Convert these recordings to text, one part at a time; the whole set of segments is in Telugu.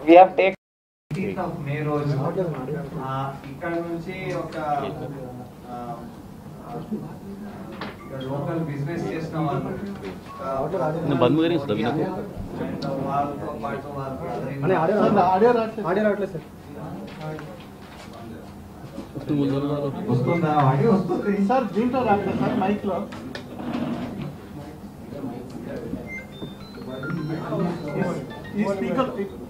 We have take eighteenth of May రోజు ఆ, ఇక్కడ నుంచి ఒక ఆ, ఆ, ఇక్కడ లోకల్ బిజినెస్ చేసిన వాళ్ళు ఆ, నేను బంద్ కరీ సుధా వినకు. అండ్ వాళ్ళతో పాటు వాళ్ళ brother in అనే law. ఆడియో ఆడియో రావట్లేదు ఆడియో రావట్లేదు సార్ వస్తుందా ఆడియో వస్తుంది సార్ దీంట్లో రావట్లేదు సార్ మైక్ లో ఈ స్పీకర్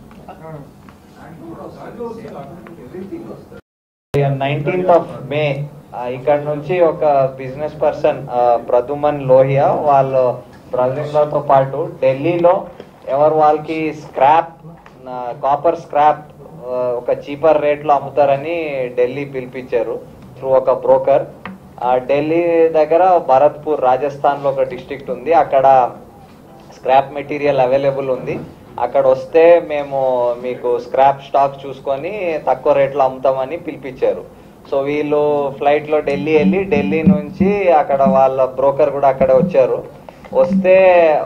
నైన్టీన్త్ ఆఫ్ మే ఇక్కడ నుంచి ఒక బిజినెస్ పర్సన్ ప్రదుమన్ లోహియా వాళ్ళ బ్రదర్తో పాటు ఢిల్లీలో ఎవరు వాళ్ళకి స్క్రాప్ కాపర్ స్క్రాప్ ఒక చీపర్ రేట్లో అమ్ముతారని ఢిల్లీ పిలిపించారు త్రూ ఒక బ్రోకర్ ఢిల్లీ దగ్గర భరత్పూర్ రాజస్థాన్ లో ఒక డిస్ట్రిక్ట్ ఉంది అక్కడ స్క్రాప్ మెటీరియల్ అవైలబుల్ ఉంది అక్కడ వస్తే మేము మీకు స్క్రాప్ స్టాక్ చూసుకొని తక్కువ రేట్లో అమ్ముతామని పిలిపించారు సో వీళ్ళు ఫ్లైట్ లో ఢిల్లీ వెళ్ళి ఢిల్లీ నుంచి అక్కడ వాళ్ళ బ్రోకర్ కూడా అక్కడ వచ్చారు వస్తే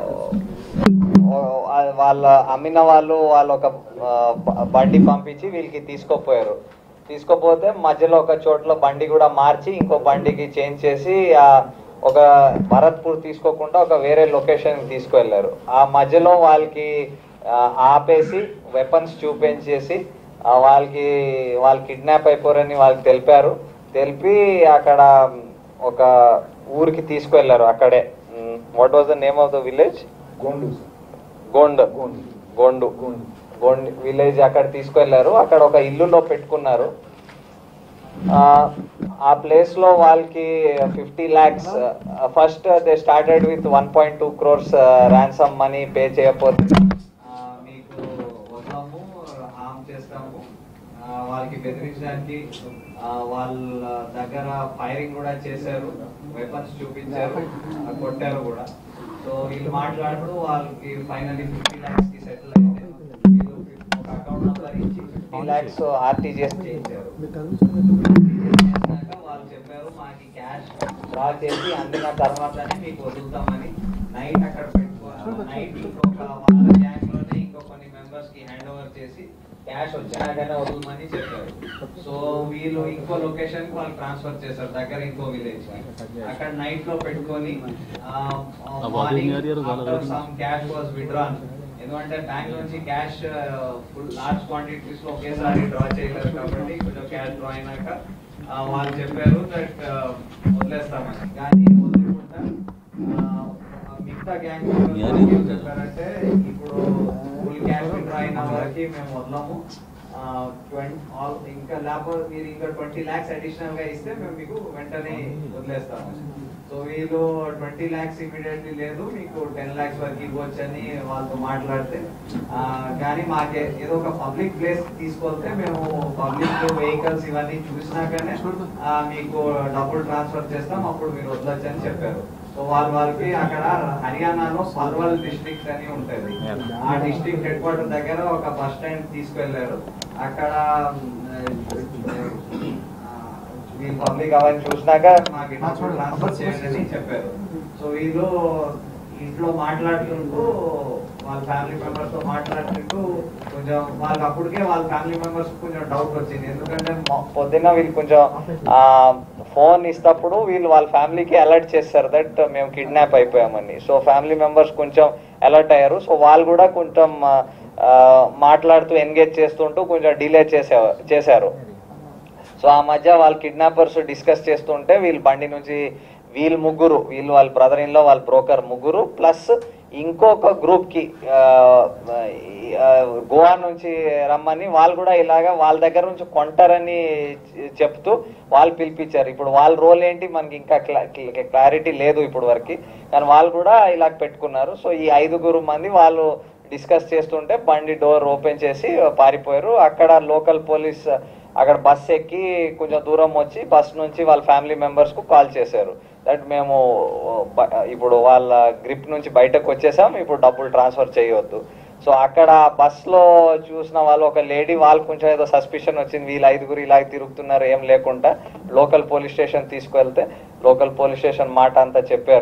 ఓ- ఆ- వాళ్ళ అమ్మిన వాళ్ళు వాళ్ళు ఒక ఆ, బ- బండి పంపించి వీళ్ళకి తీసుకోపోయారు తీసుకోపోతే మధ్యలో ఒక చోట్ల బండి కూడా మార్చి ఇంకో బండికి చేంజ్ చేసి ఆ ఒక భరత్పూర్ తీసుకోకుండా ఒక వేరే లొకేషన్ తీసుకువెళ్ళారు ఆ మధ్యలో వాళ్ళకి ఆ, ఆపేసి వెపన్స్ చూపించేసి ఆ, వాళ్ళకి వాళ్ళు కిడ్నాప్ అయిపోరని వాళ్ళకి తెలిపారు తెలిపి అక్కడ ఒక ఊరికి తీసుకువెళ్ళారు అక్కడే what was the name of the village Gond Gond Gond village అక్కడ తీసుకెళ్లారు అక్కడ ఒక ఇల్లులో పెట్టుకున్నారు ఆ, ఆ ప్లేస్ లో వాళ్ళకి fifty lakhs first they started with one point two crores ransom money pay చేయకపోతే ఆ, మీకు వదలము హామ్ చేస్తాము ఆ, వాళ్ళకి బెదిరించడానికి ఆ, వాళ్ళ దగ్గర ఫైరింగ్ కూడా చేశారు వెపన్స్ చూపించారు ఆ, కొట్టారు కూడా సో వీళ్ళు మాట్లాడుతూ వాళ్ళకి ఫైనల్లీ ఫిఫ్టీ ల్యాక్స్ కి సెటిల్ అయితే వీళ్ళు ఒక అకౌంట్ నంబర్ ఇచ్చి ఫిఫ్టీ ల్యాక్స్ ఆర్టీజీఎస్ చేయించారు మీకు చేసినాక వాళ్ళు చెప్పారు మాకు క్యాష్ డ్రా చేసి అందిన తర్వాతనే మీకు వదులుతామని నైట్ అక్కడ పెట్టుకో నైట్ ఇంకొక వాళ్ళ గ్యాంగ్ లోనే ఇంకో కొన్ని మెంబర్స్ కి హ్యాండ్ ఓవర్ చేసి క్యాష్ వచ్చినాకనే వదలమని చెప్పారు సో వీళ్ళు ఇంకో లొకేషన్ కి వాళ్ళు ట్రాన్స్ఫర్ చేశారు దగ్గర ఇంకో విలేజ్ కి అక్కడ నైట్ లో పెట్టుకొని walking area లో చాలా roads some cash was withdrawn ఎందుకంటే బ్యాంక్ నుంచి క్యాష్ ఫుల్ లార్జ్ క్వాంటిటీస్ లో ఒకేసారి డ్రా చేయలేదు కాబట్టి కొంచెం క్యాష్ డ్రా అయినాక ఆ, వాళ్ళు చెప్పారు దట్ వదిలేస్తామని కానీ వదిలేకుండా ఆ, మిగతా గ్యాంగ్ ఏం చెప్పారంటే ఇప్పుడు ఫుల్ క్యాష్ డ్రా అయిన వరకు మేము వదలము ఆ, 20 all- ఇంకా లేకపోతే మీరు ఇంకా ట్వంటీ ల్యాక్స్ అడిషనల్ గా ఇస్తే మేము మీకు వెంటనే వదిలేస్తాము సో వీళ్ళు ట్వంటీ ల్యాక్స్ ఇమీడియట్లీ లేదు మీకు టెన్ ల్యాక్స్ వరకు ఇవ్వచ్చు అని వాళ్ళతో మాట్లాడితే ఆ, కానీ మాకే ఏదో ఒక పబ్లిక్ ప్లేస్ తీసుకొస్తే మేము పబ్లిక్ వెహికల్స్ ఇవన్నీ చూసినాకనే ఆ, మీకు డబ్బులు ట్రాన్స్ఫర్ చేస్తాం అప్పుడు మీరు వదలొచ్చు అని చెప్పారు సో వాళ్ళు వాళ్ళకి అక్కడ హర్యానాలో పల్వల్ డిస్ట్రిక్ట్ అని ఉంటుంది ఆ డిస్ట్రిక్ట్ హెడ్ క్వార్టర్ దగ్గర ఒక బస్ స్టాండ్ తీసుకెళ్లారు అక్కడ వీళ్ళు పబ్లిక్ అవన్నీ చూసినాక మాకు డబ్బులు ట్రాన్స్ఫర్ చేయండి అని చెప్పారు సో వీళ్ళు ఇంట్లో మాట్లాడుతుంటూ వాళ్ళ ఫ్యామిలీ మెంబర్స్ తో మాట్లాడుతుంటూ కొంచెం వాళ్ళకి అప్పటికే వాళ్ళ ఫ్యామిలీ మెంబర్స్ కొంచెం డౌట్ వచ్చింది ఎందుకంటే మొ- పొద్దున్న వీళ్ళు కొంచెం ఆ, ఫోన్ ఇస్తప్పుడు వీళ్ళు వాళ్ళ ఫ్యామిలీకి అలర్ట్ చేస్తారు దట్ మేము కిడ్నాప్ అయిపోయామని సో ఫ్యామిలీ మెంబర్స్ కొంచెం అలర్ట్ అయ్యారు సో వాళ్ళు కూడా కొంచెం ఆ, ఆ, మాట్లాడుతూ ఎంగేజ్ చేస్తుంటూ కొంచెం డిలే చేసే చేశారు సో ఆ మధ్య వాళ్ళ కిడ్నాపర్స్ డిస్కస్ చేస్తుంటే వీళ్ళు బండి నుంచి వీళ్ళు ముగ్గురు వీళ్ళు వాళ్ళ బ్రదర్ ఇన్ లో వాళ్ళ బ్రోకర్ ముగ్గురు ప్లస్ ఇంకొక గ్రూప్ కి ఆ, ఆ, గోవా నుంచి రమ్మని వాళ్ళు కూడా ఇలాగా వాళ్ళ దగ్గర నుంచి కొంటారని చె- చెప్తూ వాళ్ళు పిలిపించారు ఇప్పుడు వాళ్ళ రోల్ ఏంటి మనకి ఇంకా క్లారిటీ లేదు ఇప్పుడు వరకు కానీ వాళ్ళు కూడా ఇలా పెట్టుకున్నారు సో ఈ ఐదుగురు మంది వాళ్ళు డిస్కస్ చేస్తుంటే బండి డోర్ ఓపెన్ చేసి పారిపోయారు అక్కడ లోకల్ పోలీస్ అక్కడ బస్ ఎక్కి కొంచెం దూరం వచ్చి బస్ నుంచి వాళ్ళ ఫ్యామిలీ మెంబర్స్ కు కాల్ చేశారు దట్ మేము బ- ఇప్పుడు వాళ్ళ గ్రిప్ నుంచి బయటకు వచ్చేసాం ఇప్పుడు డబ్బులు ట్రాన్స్ఫర్ చేయవద్దు సో అక్కడ బస్ లో చూసిన వాళ్ళు ఒక లేడీ వాళ్ళు కొంచెం ఏదో సస్పిషన్ వచ్చింది వీళ్ళు ఐదుగురు ఇలా తిరుగుతున్నారు ఏం లేకుండా లోకల్ పోలీస్ స్టేషన్ తీసుకువెళ్తే లోకల్ పోలీస్ స్టేషన్ మాట అంతా చెప్పారు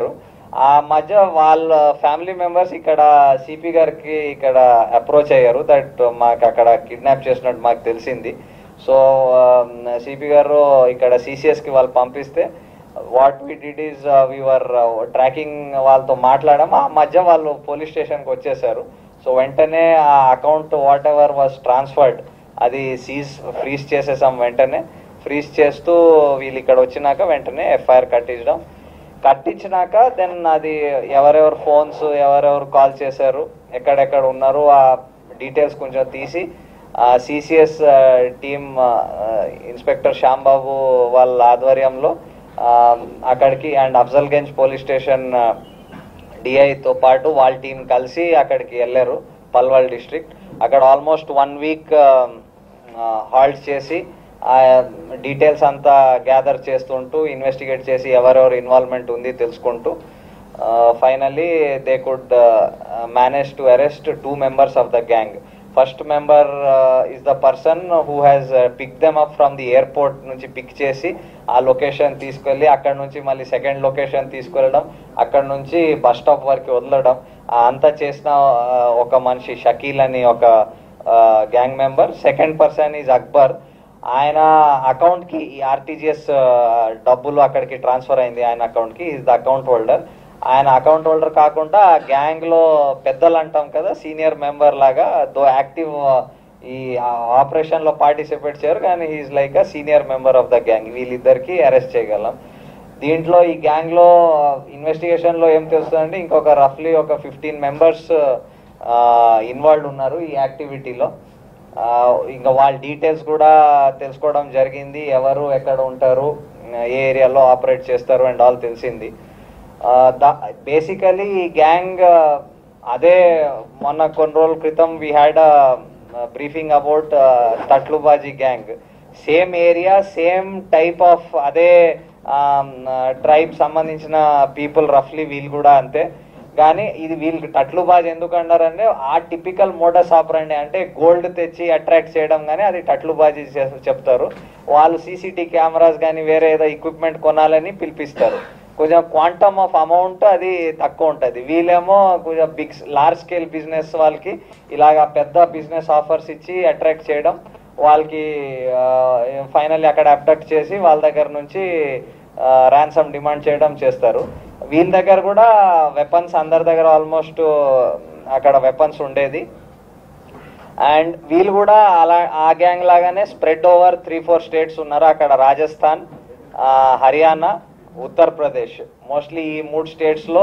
ఆ మధ్య వాళ్ళ ఫ్యామిలీ మెంబర్స్ ఇక్కడ సిపి గారికి ఇక్కడ అప్రోచ్ అయ్యారు దట్ మాకు అక్కడ కిడ్నాప్ చేసినట్టు మాకు తెలిసింది సో సిపి గారు ఇక్కడ సిసిఎస్కి వాళ్ళు పంపిస్తే what we did is we are tracking వాళ్ళతో మాట్లాడాం ఆ మధ్య వాళ్ళు పోలీస్ స్టేషన్కి వచ్చేసారు సో వెంటనే ఆ account whatever was transferred అది సీజ్ ఫ్రీజ్ చేసేసాం వెంటనే ఫ్రీజ్ చేస్తూ వీళ్ళు ఇక్కడ వచ్చినాక వెంటనే ఎఫ్ఐఆర్ కట్టించడం కట్టించినాక దెన్ అది ఎవరెవరు ఫోన్స్ ఎవరెవరు కాల్ చేశారు ఎక్కడెక్కడ ఉన్నారు ఆ డీటెయిల్స్ కొంచెం తీసి సిసిఎస్ టీమ్ ఇన్స్పెక్టర్ శ్యాంబాబు వాళ్ళ ఆధ్వర్యంలో ఆ, అక్కడికి అండ్ అఫ్జల్గంజ్ పోలీస్ స్టేషన్ డిఐతో పాటు వాళ్ళ టీం కలిసి అక్కడికి వెళ్ళారు పల్వాల్ డిస్ట్రిక్ట్ అక్కడ ఆల్మోస్ట్ వన్ వీక్ హాల్ట్ చేసి ఆ డీటెయిల్స్ అంతా గ్యాదర్ చేస్తుంటూ ఇన్వెస్టిగేట్ చేసి ఎవరెవరు ఇన్వాల్వ్మెంట్ ఉంది తెలుసుకుంటూ finally they could manage to arrest two members of the gang first member is the person who has pick them up from the airport నుంచి పిక్ చేసి ఆ లొకేషన్ తీసుకెళ్ళి అక్కడ నుంచి మళ్ళీ సెకండ్ లొకేషన్ తీసుకెళ్ళడం అక్కడ నుంచి బస్ స్టాప్ వరకు వదలడం ఆ అంతా చేసిన ఆ, ఒక మనిషి షకీల్ అని ఒక gang member second person is Akbar ఆయన అకౌంట్ కి ఈ ఆర్టీజీఎస్ డబ్బులు అక్కడికి ట్రాన్స్ఫర్ అయింది ఆయన అకౌంట్ కి ఈజ్ ద అకౌంట్ హోల్డర్ ఆయన అకౌంట్ హోల్డర్ కాకుండా గ్యాంగ్ లో పెద్దలు అంటాం కదా సీనియర్ మెంబర్ లాగా దో యాక్టివ్ ఈ ఆపరేషన్ లో పార్టిసిపేట్ చేయరు కానీ he's like a senior member of the gang వీళ్ళిద్దరికి అరెస్ట్ చేయగలం దీంట్లో ఈ గ్యాంగ్ లో ఇన్వెస్టిగేషన్ లో ఏం తెలుస్తుందంటే ఇంకొక రఫ్లీ ఒక ఫిఫ్టీన్ మెంబర్స్ ఇన్వాల్వ్ ఉన్నారు ఈ యాక్టివిటీలో ఆ, ఇంకా వాళ్ళ డీటెయిల్స్ కూడా తెలుసుకోవడం జరిగింది ఎవరు ఎక్కడ ఉంటారు ఏ ఏరియాలో ఆపరేట్ చేస్తారు అండ్ ఆల్ తెలిసింది బేసికలీ ఈ గ్యాంగ్ అదే మొన్న కొన్ని రోజుల క్రితం we had briefing about Tatlubazi gang same area same type of అదే ట్రైబ్ సంబంధించిన పీపుల్ రఫ్లీ వీళ్ళు కూడా అంతే కానీ ఇది వీళ్ళకి టట్లు బాజ్ ఎందుకు అన్నారంటే ఆ టిపికల్ మోడస్ ఆపరండి అంటే గోల్డ్ తెచ్చి అట్రాక్ట్ చేయడం కానీ అది టట్లు బాజీ చేసి చెప్తారు వాళ్ళు సీసీటీ కెమెరాస్ కానీ వేరే ఏదో ఎక్విప్మెంట్ కొనాలని పిలిపిస్తారు కొంచెం క్వాంటమ్ ఆఫ్ అమౌంట్ అది తక్కువ ఉంటుంది వీళ్ళేమో కొంచెం బిగ్ లార్జ్ స్కేల్ బిజినెస్ వాళ్ళకి ఇలాగా పెద్ద బిజినెస్ ఆఫర్స్ ఇచ్చి అట్రాక్ట్ చేయడం వాళ్ళకి ఫైనల్లీ అక్కడ అబ్డక్ట్ చేసి వాళ్ళ దగ్గర నుంచి ర్యాన్సమ్ డిమాండ్ చేయడం చేస్తారు వీళ్ళ దగ్గర కూడా వెపన్స్ అందరి దగ్గర ఆల్మోస్ట్ అక్కడ వెపన్స్ ఉండేది అండ్ వీళ్ళు కూడా అలా ఆ గ్యాంగ్ లాగానే spread over three four states ఉన్నారు అక్కడ రాజస్థాన్ ఆ, హర్యానా ఉత్తరప్రదేశ్ మోస్ట్లీ ఈ మూడు స్టేట్స్లో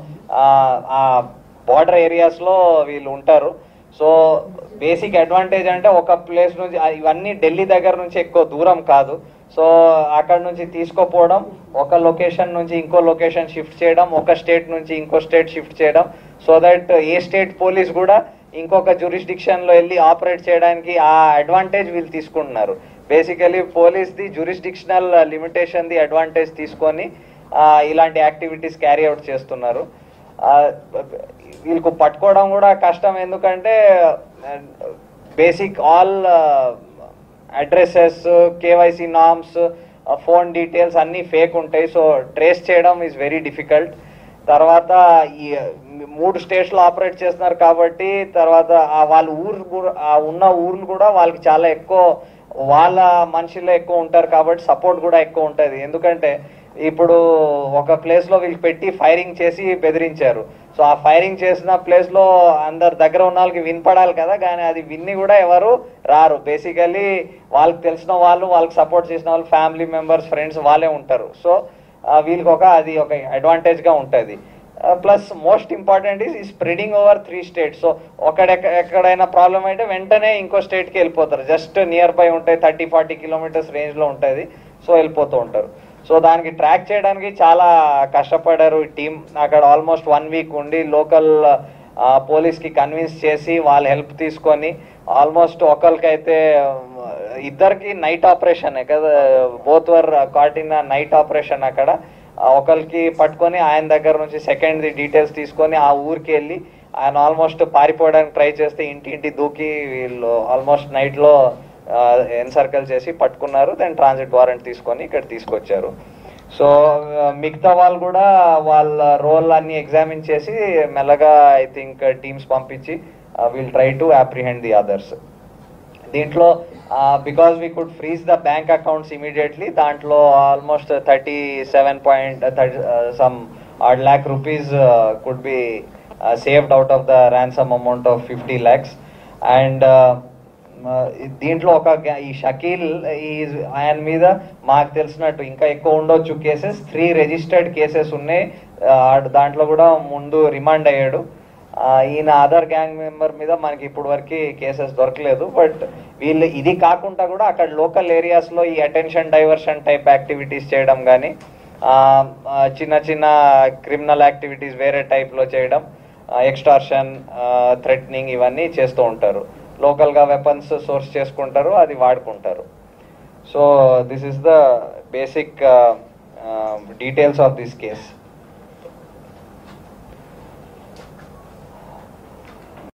ఆ బార్డర్ ఏరియాస్లో వీళ్ళు ఉంటారు సో బేసిక్ అడ్వాంటేజ్ అంటే ఒక ప్లేస్ నుంచి ఆ, ఇవన్నీ ఢిల్లీ దగ్గర నుంచి ఎక్కువ దూరం కాదు సో అక్కడ నుంచి తీసుకోపోవడం ఒక లొకేషన్ నుంచి ఇంకో లొకేషన్ షిఫ్ట్ చేయడం ఒక స్టేట్ నుంచి ఇంకో స్టేట్ షిఫ్ట్ చేయడం సో దట్ ఏ స్టేట్ పోలీస్ కూడా ఇంకొక jurisdiction లో వెళ్ళి ఆపరేట్ చేయడానికి ఆ అడ్వాంటేజ్ వీళ్ళు తీసుకుంటున్నారు basically police the jurisdictional limitation the advantage తీసుకొని ఆ, ఇలాంటి యాక్టివిటీస్ క్యారీ అవుట్ చేస్తున్నారు ఆ, వీళ్ళకు పట్టుకోవడం కూడా కష్టం ఎందుకంటే basic all addresses KYC norms phone details అన్నీ ఫేక్ ఉంటాయి సో ట్రేస్ చేయడం ఈజ్ వెరీ డిఫికల్ట్ తర్వాత ఈ మూడు స్టేట్స్లో ఆపరేట్ చేస్తున్నారు కాబట్టి తర్వాత ఆ వాళ్ళ ఊరు కూడా ఆ ఉన్న ఊర్లు కూడా వాళ్ళకి చాలా ఎక్కువ వాళ్ళ మనుషులే ఎక్కువ ఉంటారు కాబట్టి సపోర్ట్ కూడా ఎక్కువ ఉంటుంది ఎందుకంటే ఇప్పుడు ఒక ప్లేస్ లో వీళ్ళు పెట్టి ఫైరింగ్ చేసి బెదిరించారు సో ఆ ఫైరింగ్ చేసిన ప్లేస్ లో అందరి దగ్గర ఉన్న వాళ్ళకి వినపడాలి కదా కానీ అది విన్ని కూడా ఎవరు రారు బేసికలీ వాళ్ళకి తెలిసిన వాళ్ళు వాళ్ళకి సపోర్ట్ చేసిన వాళ్ళు ఫ్యామిలీ మెంబర్స్ ఫ్రెండ్స్ వాళ్ళే ఉంటారు సో వీళ్ళకి ఒక అది ఒక అడ్వాంటేజ్ గా ఉంటుంది ప్లస్ మోస్ట్ ఇంపార్టెంట్ ఈస్ ఈ spreading over three states so ఒకడ ఎక్కడైనా ప్రాబ్లం అయితే వెంటనే ఇంకో స్టేట్కి వెళ్ళిపోతారు జస్ట్ నియర్ బై ఉంటాయి థర్టీ ఫార్టీ కిలోమీటర్స్ రేంజ్లో ఉంటుంది సో వెళ్ళిపోతూ ఉంటారు సో దానికి ట్రాక్ చేయడానికి చాలా కష్టపడారు ఈ టీం అక్కడ ఆల్మోస్ట్ వన్ వీక్ ఉండి లోకల్ పోలీస్కి కన్విన్స్ చేసి వాళ్ళ హెల్ప్ తీసుకొని ఆల్మోస్ట్ ఒకరికైతే ఇద్దరికి నైట్ ఆపరేషన్ కదా both were caught in night operation అక్కడ ఆ ఒకరికి పట్టుకొని ఆయన దగ్గర నుంచి సెకండ్ డీటెయిల్స్ తీసుకొని ఆ ఊరికి వెళ్ళి ఆయన ఆల్మోస్ట్ పారిపోవడానికి ట్రై చేస్తే ఇంటి ఇంటి దూకి వీళ్ళు ఆల్మోస్ట్ నైట్లో ఎన్సర్కల్ చేసి పట్టుకున్నారు దెన్ ట్రాన్సిట్ వారెంట్ తీసుకొని ఇక్కడ తీసుకొచ్చారు సో మిగతా వాళ్ళు కూడా వాళ్ళ రోల్ అన్ని ఎగ్జామిన్ చేసి మెల్లగా ఐ థింక్ టీమ్స్ పంపించి will try to apprehend the others దీంట్లో because we could freeze the bank accounts immediately దాంట్లో almost thirty seven point thirty some odd lakh rupees could be saved out of the ransom amount of fifty lakhs and దీంట్లో ఒక ga- ఈ షకీల్ ఈ ఆయన మీద మాకు తెలిసినట్టు ఇంకా ఎక్కువ ఉండొచ్చు కేసెస్ త్రీ రిజిస్టర్డ్ కేసెస్ ఉన్నాయి ఆ, దాంట్లో కూడా ముందు రిమాండ్ అయ్యాడు ఆ, ఈయన అదర్ గ్యాంగ్ మెంబర్ మీద మనకి ఇప్పుడు వరకు కేసెస్ దొరకలేదు బట్ వీళ్ళు ఇది కాకుండా కూడా అక్కడ లోకల్ ఏరియాస్లో ఈ అటెన్షన్ డైవర్షన్ టైప్ యాక్టివిటీస్ చేయడం కానీ చిన్న చిన్న క్రిమినల్ యాక్టివిటీస్ వేరే టైప్లో చేయడం ఎక్స్టార్షన్ థ్రెట్నింగ్ ఇవన్నీ చేస్తూ ఉంటారు లోకల్గా వెపన్స్ సోర్స్ చేసుకుంటారు అది వాడుకుంటారు so this is the basic details of this case